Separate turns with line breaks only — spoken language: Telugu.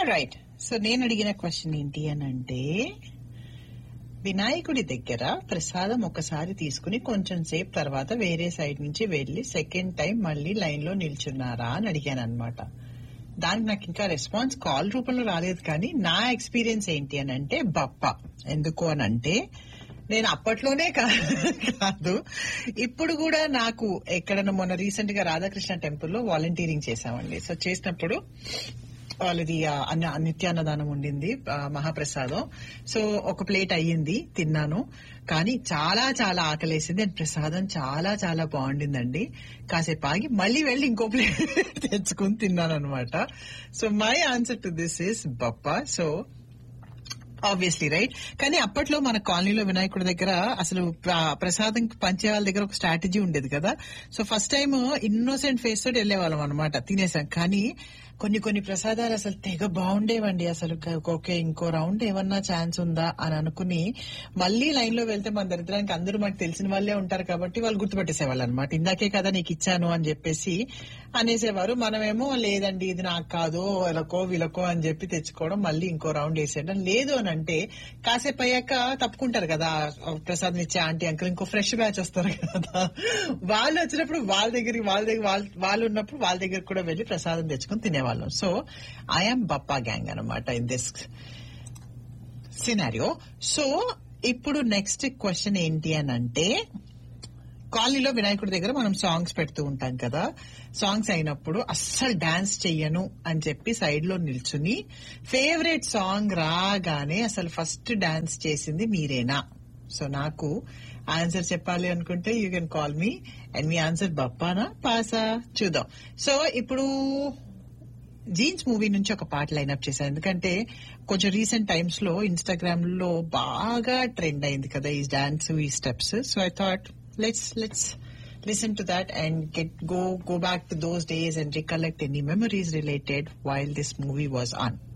రైట్ సో నేను అడిగిన క్వశ్చన్ ఏంటి అని అంటే వినాయకుడి దగ్గర ప్రసాదం ఒకసారి తీసుకుని కొంచెం సేపు తర్వాత వేరే సైడ్ నుంచి వెళ్లి సెకండ్ టైం మళ్ళీ లైన్ లో నిల్చున్నారా అని అడిగాను అనమాట దానికి నాకు ఇంకా రెస్పాన్స్ కాల్ రూపంలో రాలేదు కానీ నా ఎక్స్పీరియన్స్ ఏంటి అని అంటే బప్ప ఎందుకు అని అంటే నేను అప్పట్లోనే కా- కాదు ఇప్పుడు కూడా నాకు ఎక్కడన్నా మొన్న రీసెంట్ గా రాధాకృష్ణ టెంపుల్లో వాలంటీరింగ్ చేశామండి సో చేసినప్పుడు వాళ్ళది ఆ అన్న నిత్యాన్నదానం ఉండింది ఆ, మహాప్రసాదం సో ఒక ప్లేట్ అయ్యింది తిన్నాను కానీ చాలా చాలా ఆకలేసింది అండ్ ప్రసాదం చాలా చాలా బాగుండిందండి కాసేపు ఆగి మళ్ళీ వెళ్ళి ఇంకో ప్లేట్ తెచ్చుకుని తిన్నాను అనమాట so my answer to this is Bappa so obviously right కానీ అప్పట్లో మన కాలనీలో వినాయకుడి దగ్గర అసలు ప్ర- ప్రసాదం పంచే వాళ్ళ దగ్గర ఒక స్ట్రాటజీ ఉండేది కదా so first time innocent face తోటి వెళ్ళేవాళ్ళం అనమాట తినేసాం కానీ కొన్ని కొన్ని ప్రసాదాలు అసలు తెగ బాగుండేవండి అసలు క- ఓకే ఇంకో రౌండ్ ఏమన్నా ఛాన్స్ ఉందా అని అనుకుని మళ్ళీ లైన్ లో వెళ్తే మన దరిద్రానికి అందరూ మనకు తెలిసిన వాళ్ళే ఉంటారు కాబట్టి వాళ్ళు గుర్తుపట్టేసేవాళ్ళు అనమాట ఇందాకే కదా నీకు ఇచ్చాను అని చెప్పేసి అనేసేవారు మనమేమో లేదండి ఇది నాకు కాదు వీళ్ళకో వీళ్ళకో అని చెప్పి తెచ్చుకోవడం మళ్ళీ ఇంకో రౌండ్ వేసేయడం లేదు అని అంటే కాసేపు అయ్యాక తప్పుకుంటారు కదా ప్రసాదం ఇచ్చే ఆంటీ అంకుల్ ఇంకో ఫ్రెష్ బ్యాచ్ వస్తారు కదా వాళ్ళు వచ్చినప్పుడు వాళ్ళ దగ్గరికి వాళ్ళ దగ్గర వాళ్ళ వాళ్ళు ఉన్నప్పుడు వాళ్ళ దగ్గర కూడా వెళ్ళి ప్రసాదం తెచ్చుకొని తినేవాళ్ళం సో ఐఎమ్ బప్పా గ్యాంగ్ అనమాట ఇన్ దిస్ సినారియో సో ఇప్పుడు నెక్స్ట్ క్వశ్చన్ ఏంటి అని అంటే కాలనీలో వినాయకుడి దగ్గర మనం సాంగ్స్ పెడుతూ ఉంటాం కదా సాంగ్స్ అయినప్పుడు అస్సలు డాన్స్ చెయ్యను అని చెప్పి సైడ్ లో నిల్చుని ఫేవరెట్ సాంగ్ రాగానే అసలు ఫస్ట్ డాన్స్ చేసింది మీరేనా సో నాకు ఆన్సర్ చెప్పాలి అనుకుంటే you can call me and మీ ఆన్సర్ బప్పానా పాసా చూద్దాం సో ఇప్పుడు జీన్స్ మూవీ నుంచి ఒక పాట లైన్అప్ చేశాను ఎందుకంటే కొంచెం రీసెంట్ టైమ్స్ లో ఇన్స్టాగ్రామ్ లో బాగా ట్రెండ్ అయింది కదా ఈ డాన్స్ ఈ steps so I thought let's let's listen to that and get go go back to those days and recollect any memories related while this movie was on